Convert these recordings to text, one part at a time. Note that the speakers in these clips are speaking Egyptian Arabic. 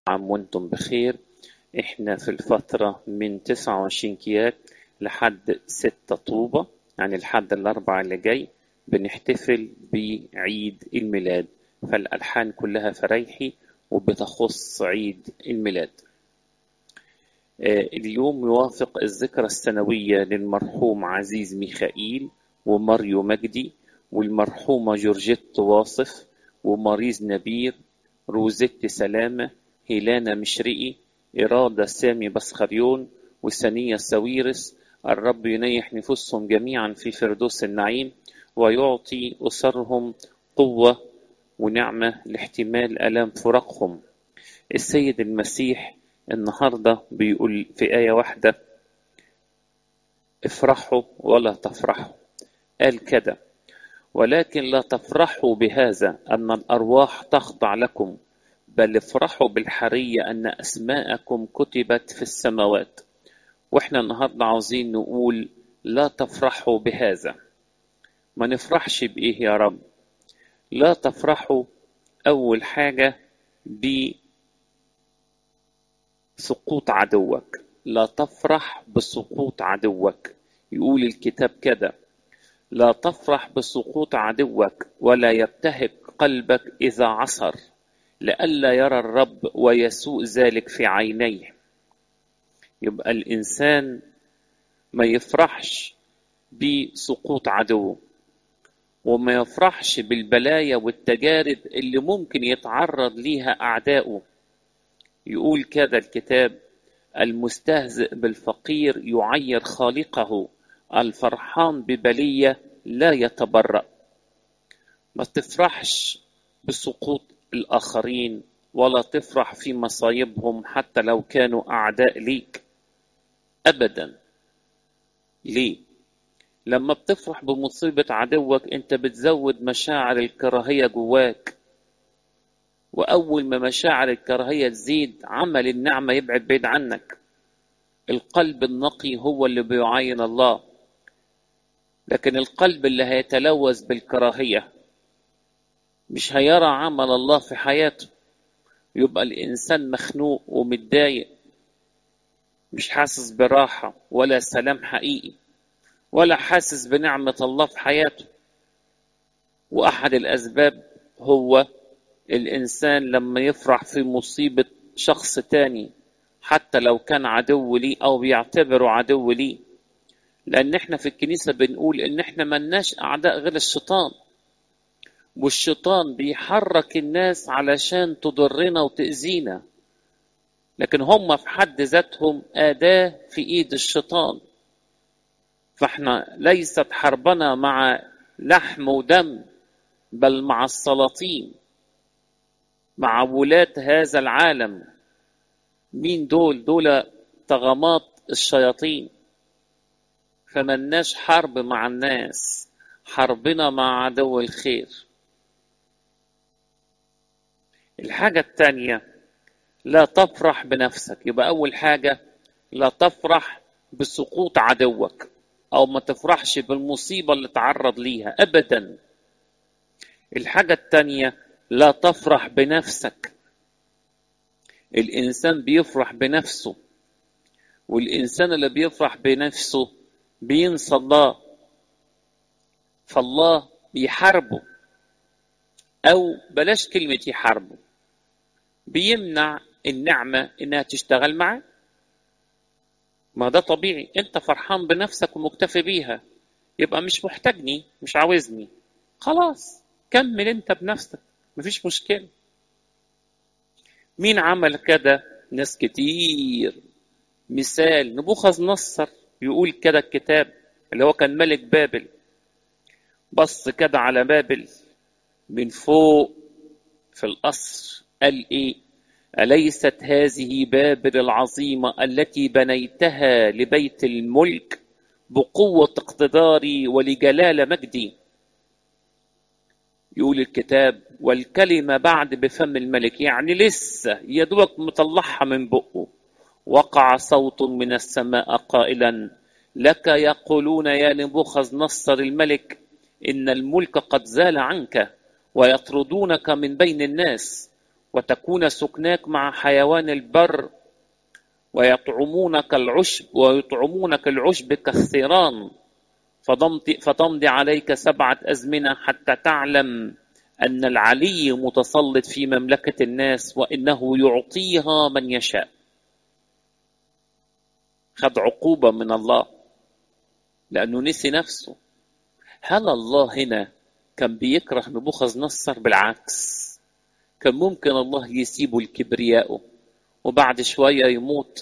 عام وانتم بخير احنا في الفترة من 29 كياك لحد 6 طوبة يعني لحد الأربع اللي جاي بنحتفل بعيد الميلاد فالألحان كلها فريحي وبتخص عيد الميلاد اليوم يوافق الذكرى السنوية للمرحوم عزيز ميخائيل وماريو مجدي والمرحومة جورجيت واصف وماريز نبير روزيت سلامة هيلانا مشرقي إرادة سامي بسخريون وسنية ساويرس الرب ينيح نفوسهم جميعا في فردوس النعيم ويعطي أسرهم قوة ونعمة لاحتمال ألام فراقهم السيد المسيح النهاردة بيقول في آية واحدة افرحوا ولا تفرحوا قال كده ولكن لا تفرحوا بهذا أن الأرواح تخضع لكم بل افرحوا بالحرية أن أسماءكم كتبت في السماوات وإحنا النهاردة عاوزين نقول لا تفرحوا بهذا ما نفرحش بإيه يا رب لا تفرحوا أول حاجة بسقوط عدوك لا تفرح بسقوط عدوك يقول الكتاب كده لا تفرح بسقوط عدوك ولا يبتهج قلبك إذا عصر لئلا يرى الرب ويسوء ذلك في عينيه يبقى الإنسان ما يفرحش بسقوط عدوه وما يفرحش بالبلايا والتجارب اللي ممكن يتعرض ليها أعداؤه يقول كده الكتاب المستهزئ بالفقير يعير خالقه الفرحان ببلية لا يتبرأ ما تفرحش بسقوط الآخرين ولا تفرح في مصايبهم حتى لو كانوا أعداء ليك أبدا ليه؟ لما بتفرح بمصيبة عدوك أنت بتزود مشاعر الكراهية جواك وأول ما مشاعر الكراهية تزيد عمل النعمة يبعد بعيد عنك القلب النقي هو اللي بيعاين الله لكن القلب اللي هيتلوث بالكراهية مش هيرى عمل الله في حياته يبقى الإنسان مخنوق ومتضايق مش حاسس براحة ولا سلام حقيقي ولا حاسس بنعمة الله في حياته وأحد الأسباب هو الإنسان لما يفرح في مصيبة شخص تاني حتى لو كان عدو ليه أو بيعتبره عدو ليه لأن احنا في الكنيسة بنقول إن احنا ملناش أعداء غير الشيطان والشيطان بيحرك الناس علشان تضرنا وتأذينا لكن هم في حد ذاتهم أداة في إيد الشيطان فاحنا ليست حربنا مع لحم ودم بل مع السلاطين مع ولاة هذا العالم مين دول دول طغمات الشياطين فملناش حرب مع الناس حربنا مع عدو الخير الحاجة الثانية لا تفرح بنفسك يبقى أول حاجة لا تفرح بسقوط عدوك أو ما تفرحش بالمصيبة اللي تعرض ليها أبدا الحاجة الثانية لا تفرح بنفسك الإنسان بيفرح بنفسه والإنسان اللي بيفرح بنفسه بينسى الله فالله بيحاربه أو بلاش كلمة يحاربه بيمنع النعمة إنها تشتغل معاه ما ده طبيعي أنت فرحان بنفسك ومكتفي بيها يبقى مش محتاجني مش عاوزني خلاص كمل أنت بنفسك مفيش مشكلة مين عمل كده ناس كتير مثال نبوخذ نصر يقول كده الكتاب اللي هو كان ملك بابل بص كده على بابل من فوق في القصر قال ايه اليست هذه بابل العظيمه التي بنيتها لبيت الملك بقوه اقتداري ولجلال مجدي يقول الكتاب والكلمه بعد بفم الملك يعني لسه يا دوبك مطلعها من بقه وقع صوت من السماء قائلا لك يقولون يا نبوخذ نصر الملك ان الملك قد زال عنك ويطردونك من بين الناس وتكون سكناك مع حيوان البر ويطعمونك العشب ويطعمونك العشب كالثيران فتمضي عليك سبعة أزمنة حتى تعلم أن العلي متسلط في مملكة الناس وإنه يعطيها من يشاء خد عقوبة من الله لأنه نسي نفسه هل الله هنا كان بيكره نبوخذ نصر بالعكس كان ممكن الله يسيبه الكبرياء وبعد شوية يموت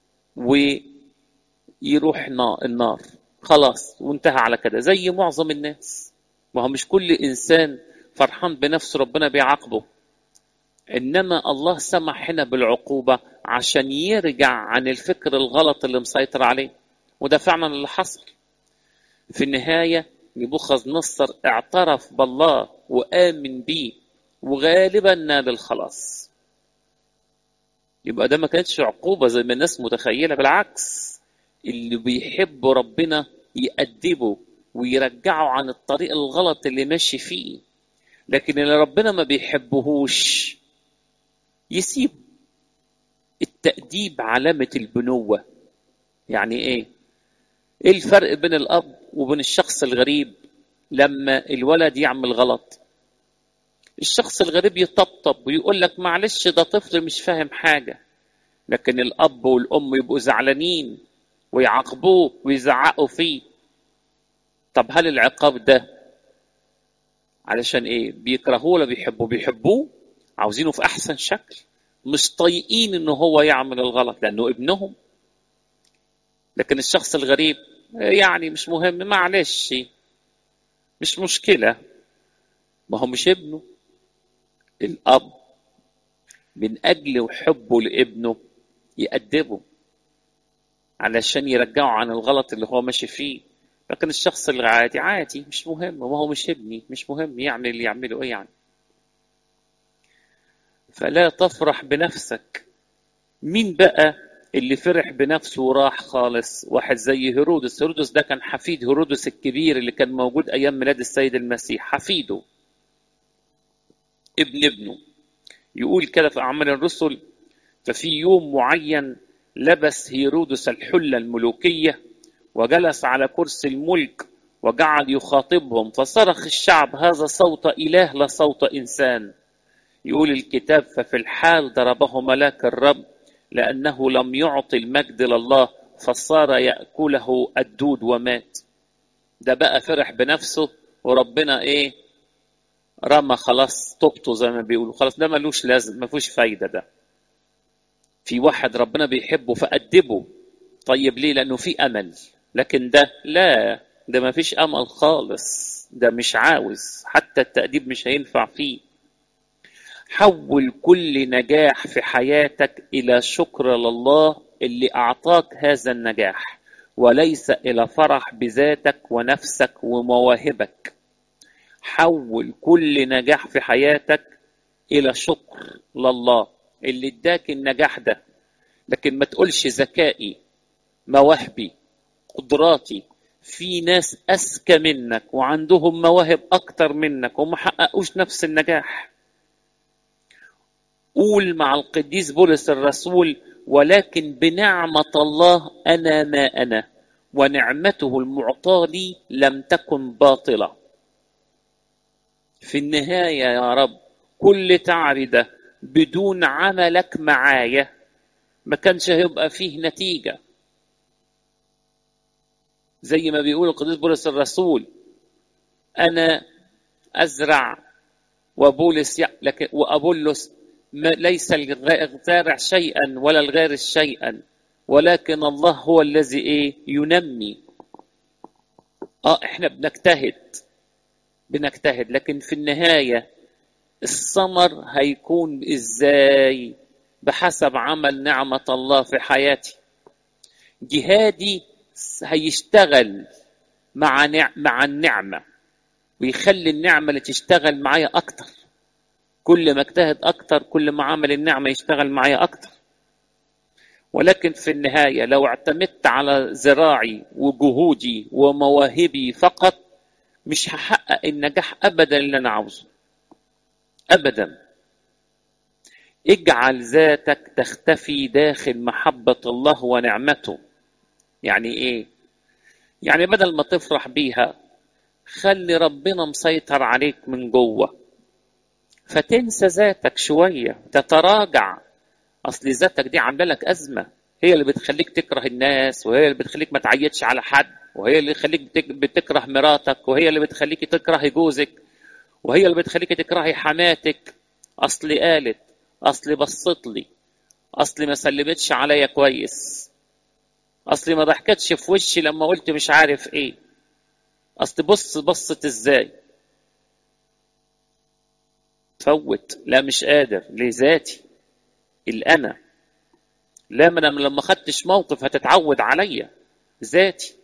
ويروح النار خلاص وانتهى على كده زي معظم الناس ما هو مش كل إنسان فرحان بنفسه ربنا بيعاقبه إنما الله سمح هنا بالعقوبة عشان يرجع عن الفكر الغلط اللي مسيطر عليه وده فعلا اللي حصل في النهاية نبوخذ نصر اعترف بالله وآمن بيه وغالبا نال الخلاص يبقى ده ما كانتش عقوبة زي ما الناس متخيلة بالعكس اللي بيحب ربنا يأدبه ويرجعه عن الطريق الغلط اللي ماشي فيه لكن اللي ربنا ما بيحبهوش يسيب التأديب علامة البنوة يعني ايه ايه الفرق بين الاب وبين الشخص الغريب لما الولد يعمل غلط الشخص الغريب يطبطب ويقول لك معلش ده طفل مش فاهم حاجة لكن الأب والأم يبقوا زعلانين ويعاقبوه ويزعقوا فيه طب هل العقاب ده علشان ايه بيكرهوه ولا بيحبوه بيحبوه عاوزينه في احسن شكل مش طايقين ان هو يعمل الغلط لانه ابنهم لكن الشخص الغريب يعني مش مهم معلش مش مشكلة ما هو مش ابنه الأب من أجل حبه لابنه يأدبه علشان يرجعه عن الغلط اللي هو ماشي فيه لكن الشخص العادي عادي مش مهم ما هو مش ابني مش مهم يعمل اللي يعمله ايه يعني فلا تفرح بنفسك مين بقى اللي فرح بنفسه وراح خالص واحد زي هيرودس هيرودس ده كان حفيد هيرودس الكبير اللي كان موجود ايام ميلاد السيد المسيح حفيده ابن ابنه يقول كده في اعمال الرسل ففي يوم معين لبس هيرودس الحله الملوكيه وجلس على كرسي الملك وجعل يخاطبهم فصرخ الشعب هذا صوت اله لا صوت انسان يقول الكتاب ففي الحال ضربه ملاك الرب لأنه لم يعطي المجد لله فصار يأكله الدود ومات ده بقى فرح بنفسه وربنا ايه رمى خلاص طوبته زي ما بيقولوا خلاص ده ملوش لازم ما فيهوش فايدة ده في واحد ربنا بيحبه فأدبه طيب ليه لأنه في أمل لكن ده لا ده ما فيش أمل خالص ده مش عاوز حتى التأديب مش هينفع فيه حول كل نجاح في حياتك الى شكر لله اللي اعطاك هذا النجاح وليس الى فرح بذاتك ونفسك ومواهبك حول كل نجاح في حياتك الى شكر لله اللي اداك النجاح ده لكن ما تقولش ذكائي مواهبي قدراتي في ناس اذكى منك وعندهم مواهب اكتر منك وما حققوش نفس النجاح قول مع القديس بولس الرسول ولكن بنعمة الله أنا ما أنا ونعمته المعطاة لي لم تكن باطلة في النهاية يا رب كل تعب ده بدون عملك معايا ما كانش هيبقى فيه نتيجة زي ما بيقول القديس بولس الرسول أنا أزرع وبولس لكن وأبولس ليس الزارع شيئا ولا الغارس شيئا ولكن الله هو الذي ايه ينمي اه احنا بنجتهد بنجتهد لكن في النهايه الثمر هيكون ازاي بحسب عمل نعمه الله في حياتي جهادي هيشتغل مع مع النعمه ويخلي النعمه اللي تشتغل معايا اكتر كل ما اجتهد اكتر كل ما عمل النعمه يشتغل معايا اكتر ولكن في النهايه لو اعتمدت على زراعي وجهودي ومواهبي فقط مش هحقق النجاح ابدا اللي انا عاوزه ابدا اجعل ذاتك تختفي داخل محبة الله ونعمته يعني ايه يعني بدل ما تفرح بيها خلي ربنا مسيطر عليك من جوه فتنسى ذاتك شوية تتراجع أصل ذاتك دي عاملة لك أزمة هي اللي بتخليك تكره الناس وهي اللي بتخليك ما تعيطش على حد وهي اللي بتخليك بتكره مراتك وهي اللي بتخليك تكرهي جوزك وهي اللي بتخليك تكرهي حماتك أصل قالت أصل بصت لي أصل ما سلمتش عليا كويس أصل ما ضحكتش في وشي لما قلت مش عارف إيه أصل بص بصت إزاي فوت لا مش قادر لذاتي الأنا لا ما انا لما خدتش موقف هتتعود عليا ذاتي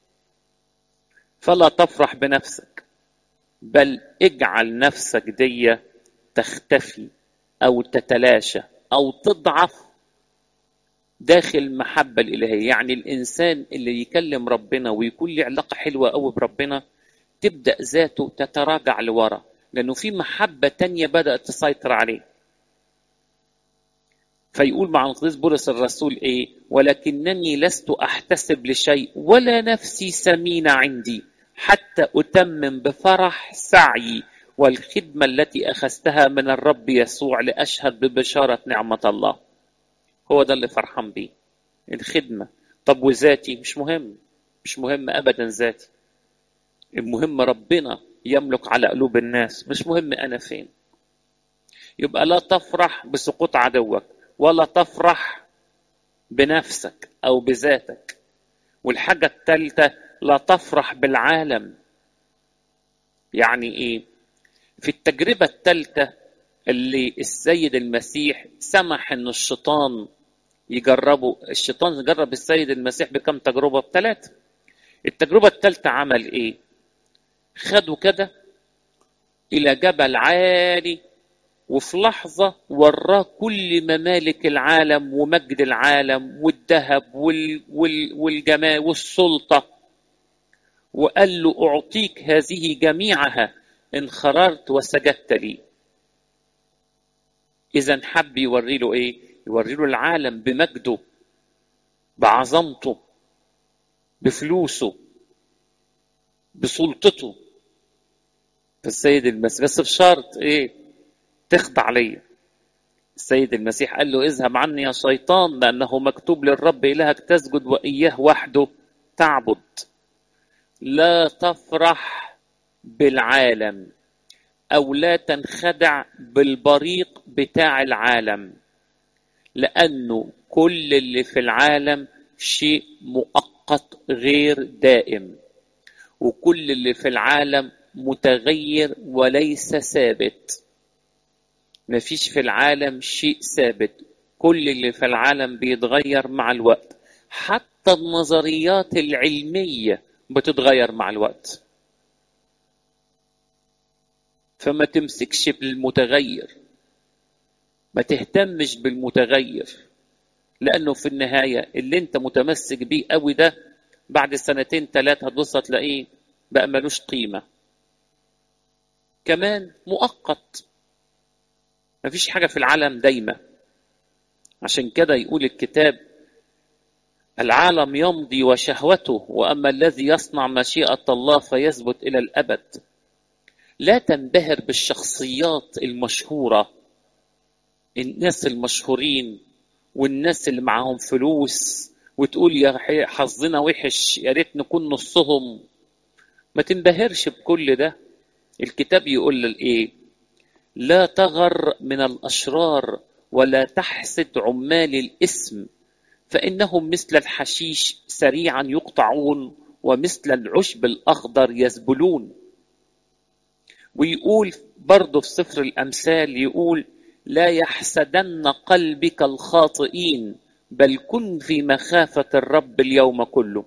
فلا تفرح بنفسك بل اجعل نفسك دي تختفي او تتلاشى او تضعف داخل المحبة الإلهية يعني الإنسان اللي يكلم ربنا ويكون له علاقة حلوة قوي بربنا تبدأ ذاته تتراجع لورا لأنه في محبة تانية بدأت تسيطر عليه فيقول مع القديس بولس الرسول ايه ولكنني لست احتسب لشيء ولا نفسي سمينه عندي حتى اتمم بفرح سعي والخدمه التي اخذتها من الرب يسوع لاشهد ببشاره نعمه الله هو ده اللي فرحان بيه الخدمه طب وذاتي مش مهم مش مهم ابدا ذاتي المهم ربنا يملك على قلوب الناس مش مهم انا فين يبقى لا تفرح بسقوط عدوك ولا تفرح بنفسك او بذاتك والحاجه الثالثه لا تفرح بالعالم يعني ايه في التجربه الثالثه اللي السيد المسيح سمح ان الشيطان يجربه الشيطان جرب السيد المسيح بكم تجربه بثلاثه التجربه الثالثه عمل ايه خده كده الى جبل عالي وفي لحظة وراه كل ممالك العالم ومجد العالم والذهب وال وال والجمال والسلطة وقال له أعطيك هذه جميعها إن خررت وسجدت لي إذا حب يوري له إيه؟ يوري له العالم بمجده بعظمته بفلوسه بسلطته فالسيد المسيح بس بشرط إيه؟ تخضع لي السيد المسيح قال له اذهب عني يا شيطان لأنه مكتوب للرب إلهك تسجد وإياه وحده تعبد لا تفرح بالعالم أو لا تنخدع بالبريق بتاع العالم لأنه كل اللي في العالم شيء مؤقت غير دائم وكل اللي في العالم متغير وليس ثابت ما فيش في العالم شيء ثابت كل اللي في العالم بيتغير مع الوقت حتى النظريات العلمية بتتغير مع الوقت فما تمسكش بالمتغير ما تهتمش بالمتغير لأنه في النهاية اللي انت متمسك بيه قوي ده بعد سنتين ثلاثة هتبص تلاقيه بقى ملوش قيمة كمان مؤقت مفيش حاجة في العالم دايمة عشان كده يقول الكتاب العالم يمضي وشهوته وأما الذي يصنع مشيئة الله فيثبت إلى الأبد لا تنبهر بالشخصيات المشهورة الناس المشهورين والناس اللي معاهم فلوس وتقول يا حظنا وحش يا ريت نكون نصهم ما تنبهرش بكل ده الكتاب يقول الايه لا تغر من الاشرار ولا تحسد عمال الاسم فانهم مثل الحشيش سريعا يقطعون ومثل العشب الاخضر يذبلون ويقول برضه في سفر الامثال يقول لا يحسدن قلبك الخاطئين بل كن في مخافه الرب اليوم كله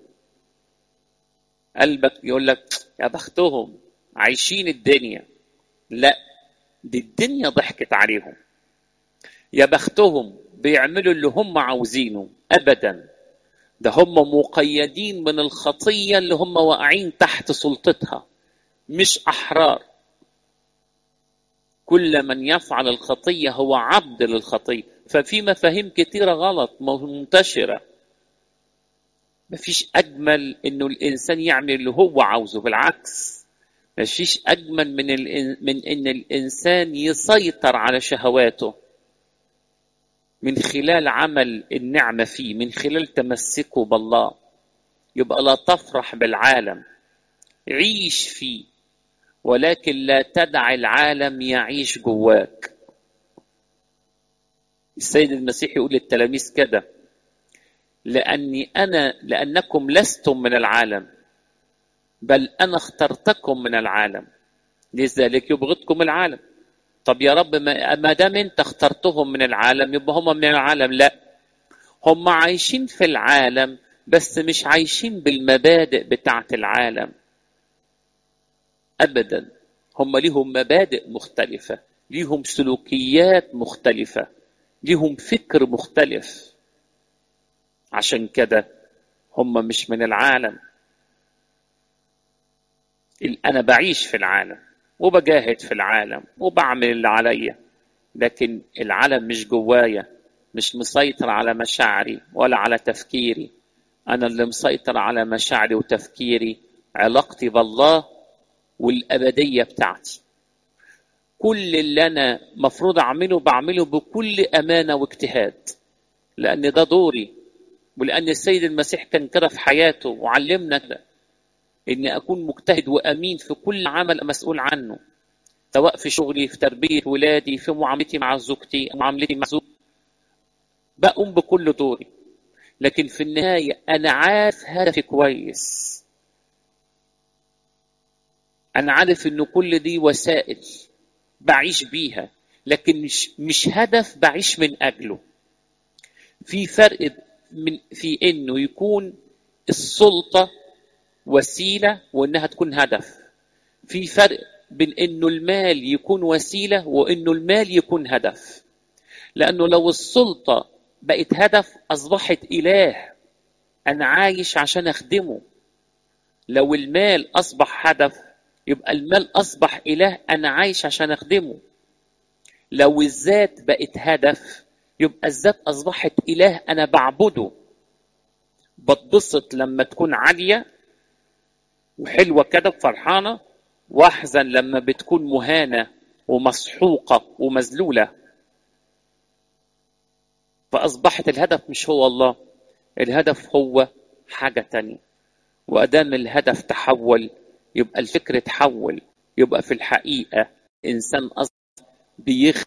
قلبك يقول لك يا بختهم عايشين الدنيا لا دي الدنيا ضحكت عليهم يا بختهم بيعملوا اللي هم عاوزينه ابدا ده هم مقيدين من الخطيه اللي هم واقعين تحت سلطتها مش احرار كل من يفعل الخطية هو عبد للخطية ففي مفاهيم كتيرة غلط منتشرة مفيش أجمل إنه الإنسان يعمل اللي هو عاوزه بالعكس مفيش أجمل من الإن... من إن الإنسان يسيطر على شهواته من خلال عمل النعمة فيه من خلال تمسكه بالله يبقى لا تفرح بالعالم عيش فيه ولكن لا تدع العالم يعيش جواك السيد المسيح يقول للتلاميذ كده لاني انا لانكم لستم من العالم بل انا اخترتكم من العالم لذلك يبغضكم العالم طب يا رب ما دام انت اخترتهم من العالم يبقى هم من العالم لا هم عايشين في العالم بس مش عايشين بالمبادئ بتاعه العالم ابدا هم ليهم مبادئ مختلفه ليهم سلوكيات مختلفه ليهم فكر مختلف عشان كده هم مش من العالم انا بعيش في العالم وبجاهد في العالم وبعمل اللي عليا لكن العالم مش جوايا مش مسيطر على مشاعري ولا على تفكيري انا اللي مسيطر على مشاعري وتفكيري علاقتي بالله والابديه بتاعتي كل اللي انا مفروض اعمله بعمله بكل امانه واجتهاد لان ده دوري ولان السيد المسيح كان كده في حياته وعلمنا كده اني اكون مجتهد وامين في كل عمل مسؤول عنه سواء في شغلي في تربيه ولادي في معاملتي مع زوجتي معاملتي مع زوجتي بقوم بكل دوري لكن في النهايه انا عارف هدفي كويس انا عارف ان كل دي وسائل بعيش بيها لكن مش مش هدف بعيش من اجله في فرق من في انه يكون السلطه وسيله وانها تكون هدف في فرق بين انه المال يكون وسيله وانه المال يكون هدف لانه لو السلطه بقت هدف اصبحت اله انا عايش عشان اخدمه لو المال اصبح هدف يبقى المال اصبح اله انا عايش عشان اخدمه لو الذات بقت هدف يبقى الذات اصبحت اله انا بعبده بتبسط لما تكون عاليه وحلوه كده فرحانه واحزن لما بتكون مهانه ومسحوقه ومذلوله فاصبحت الهدف مش هو الله الهدف هو حاجه تانية وادام الهدف تحول يبقى الفكر تحول يبقى في الحقيقه انسان اصلا بيخ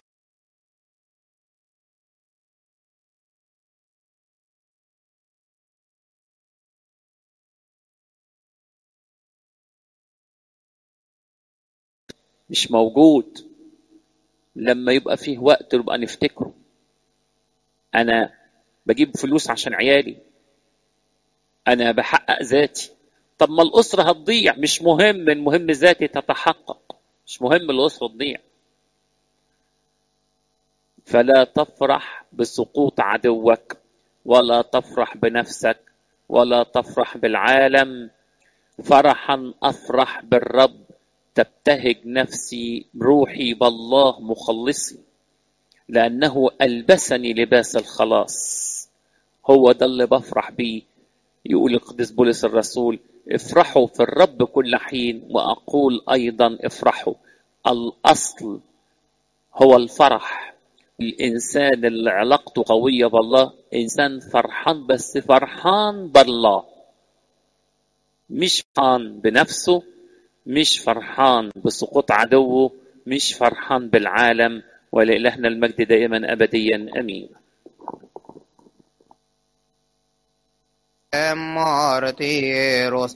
مش موجود لما يبقى فيه وقت نبقى نفتكره انا بجيب فلوس عشان عيالي انا بحقق ذاتي طب ما الاسره هتضيع مش مهم المهم ذاتي تتحقق مش مهم الاسره تضيع فلا تفرح بسقوط عدوك ولا تفرح بنفسك ولا تفرح بالعالم فرحا افرح بالرب تبتهج نفسي روحي بالله مخلصي لانه البسني لباس الخلاص هو ده اللي بفرح بيه يقول القديس بولس الرسول افرحوا في الرب كل حين واقول ايضا افرحوا الاصل هو الفرح الانسان اللي علاقته قويه بالله انسان فرحان بس فرحان بالله مش فرحان بنفسه مش فرحان بسقوط عدوه مش فرحان بالعالم ولإلهنا المجد دائما أبديا أمين Martiros